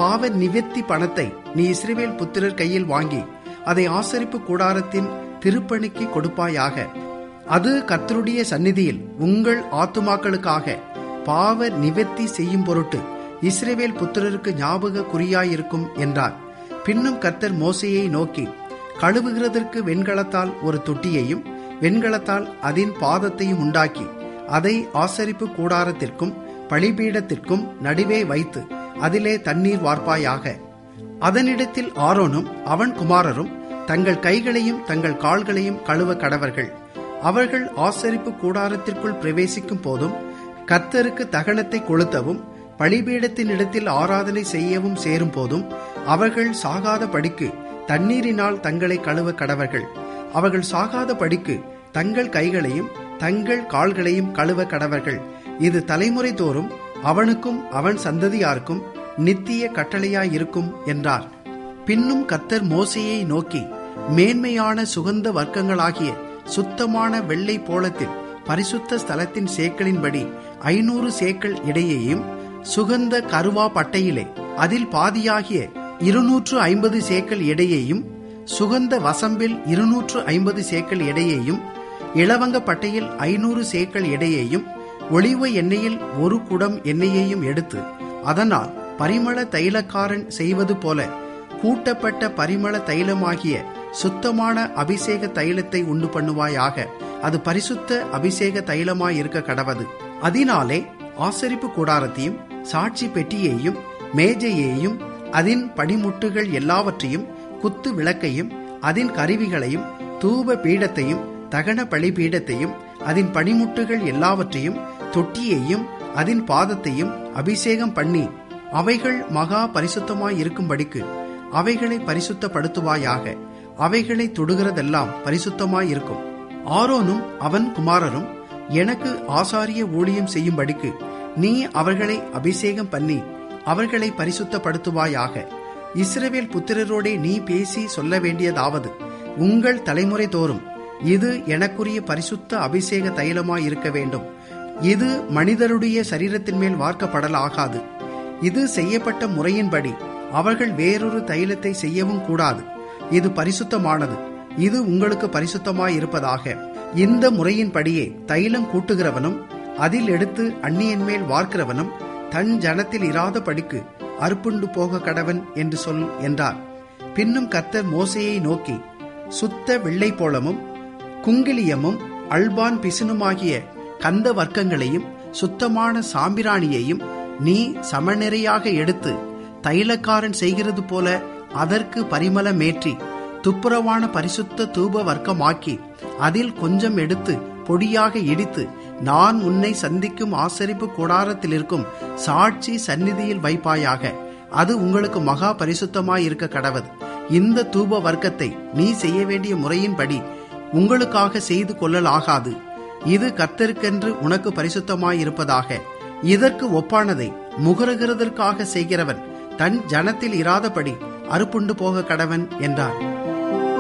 பாவ நிவர்த்தி பணத்தை நீ இஸ்ரவேல் புத்திரர் கையில் வாங்கி அதை ஆசரிப்பு கூடாரத்தின் திருப்பணிக்கு கொடுப்பாயாக அது கர்த்தருடைய சந்நிதியில் உங்கள் ஆத்துமாக்களுக்காக பாவ நிவர்த்தி செய்யும் பொருட்டு இஸ்ரவேல் புத்திரருக்கு ஞாபக குறியாயிருக்கும் என்றார் பின்னும் கர்த்தர் மோசையை நோக்கி கழுவுகிறதற்கு வெண்கலத்தால் ஒரு தொட்டியையும் வெண்கலத்தால் அதன் பாதத்தையும் உண்டாக்கி அதை ஆசரிப்பு கூடாரத்திற்கும் பலிபீடத்திற்கும் நடுவே வைத்து அதிலே தண்ணீர் வார்ப்பாயாக அதனிடத்தில் ஆரோனும் அவன் குமாரரும் தங்கள் கைகளையும் தங்கள் கால்களையும் கழுவ கடவர்கள் அவர்கள் ஆசரிப்பு கூடாரத்திற்குள் பிரவேசிக்கும் போதும் கர்த்தருக்கு தகனத்தை கொளுத்தவும் பலிபீடத்தின் இடத்தில் ஆராதனை செய்யவும் சேரும் போதும் அவர்கள் சாகாத படிக்கு தண்ணீரினால் தங்களை கழுவ கடவர்கள் அவர்கள் சாகாத படிக்கு தங்கள் கைகளையும் தங்கள் கால்களையும் கழுவ கடவர்கள் இது தலைமுறை தோறும் அவனுக்கும் அவன் சந்ததியாருக்கும் நித்திய கட்டளையாயிருக்கும் என்றார் பின்னும் கத்தர் மோசையை நோக்கி மேன்மையான சுகந்த வர்க்கங்களாகிய சுத்தமான வெள்ளை போலத்தில் பரிசுத்த ஸ்தலத்தின் சேக்களின்படி ஐநூறு சேக்கள் இடையேயும் சுகந்த கருவா பட்டையிலே அதில் பாதியாகிய இருநூற்று ஐம்பது சேக்கள் எடையையும் சுகந்த வசம்பில் இருநூற்று ஐம்பது சேக்கள் எடையையும் இளவங்க பட்டையில் ஐநூறு சேக்கள் எடையையும் ஒளிவ எண்ணெயில் ஒரு குடம் எண்ணெயையும் எடுத்து அதனால் பரிமள தைலக்காரன் செய்வது போல கூட்டப்பட்ட பரிமள தைலமாகிய சுத்தமான அபிஷேக தைலத்தை உண்டு பண்ணுவாயாக அது பரிசுத்த அபிஷேக தைலமாய் இருக்க கடவது அதனாலே ஆசரிப்பு கூடாரத்தையும் சாட்சி பெட்டியையும் மேஜையையும் அதன் படிமுட்டுகள் எல்லாவற்றையும் குத்து விளக்கையும் அதன் கருவிகளையும் தூப பீடத்தையும் தகன பலிபீடத்தையும் அதன் படிமுட்டுகள் எல்லாவற்றையும் தொட்டியையும் அதன் பாதத்தையும் அபிஷேகம் பண்ணி அவைகள் மகா பரிசுத்தமாய் இருக்கும்படிக்கு அவைகளை பரிசுத்தப்படுத்துவாயாக அவைகளை தொடுகிறதெல்லாம் பரிசுத்தமாய் இருக்கும் ஆரோனும் அவன் குமாரரும் எனக்கு ஆசாரிய ஊழியம் செய்யும்படிக்கு நீ அவர்களை அபிஷேகம் பண்ணி அவர்களை பரிசுத்தப்படுத்துவாயாக இஸ்ரவேல் புத்திரரோடே நீ பேசி சொல்ல வேண்டியதாவது உங்கள் தலைமுறை தோறும் இது எனக்குரிய பரிசுத்த அபிஷேக தைலமாய் இருக்க வேண்டும் இது மனிதருடைய சரீரத்தின் மேல் வார்க்கப்படலாகாது இது செய்யப்பட்ட முறையின்படி அவர்கள் வேறொரு தைலத்தை செய்யவும் கூடாது இது பரிசுத்தமானது இது உங்களுக்கு பரிசுத்தமாய் இருப்பதாக இந்த முறையின்படியே தைலம் கூட்டுகிறவனும் அதில் எடுத்து அந்நியன் மேல் வார்க்கிறவனும் தன் ஜனத்தில் இராத படிக்கு அறுப்புண்டு போக கடவன் என்று சொல் என்றார் பின்னும் கர்த்தர் மோசையை நோக்கி சுத்த வெள்ளை போலமும் குங்கிலியமும் அல்பான் பிசினுமாகிய கந்த வர்க்கங்களையும் சுத்தமான சாம்பிராணியையும் நீ சமநிறையாக எடுத்து தைலக்காரன் செய்கிறது போல அதற்கு பரிமளமேற்றி துப்புரவான பரிசுத்த தூப வர்க்கமாக்கி அதில் கொஞ்சம் எடுத்து பொடியாக இடித்து நான் உன்னை சந்திக்கும் ஆசரிப்பு கூடாரத்தில் இருக்கும் சாட்சி சந்நிதியில் வைப்பாயாக அது உங்களுக்கு மகா பரிசுத்தமாய் இருக்க கடவது இந்த தூப வர்க்கத்தை நீ செய்ய வேண்டிய முறையின்படி உங்களுக்காக செய்து கொள்ளலாகாது இது கர்த்தருக்கென்று உனக்கு பரிசுத்தமாய் இருப்பதாக இதற்கு ஒப்பானதை முகருகிறதற்காக செய்கிறவன் தன் ஜனத்தில் இராதபடி அறுப்புண்டு போக கடவன் என்றார்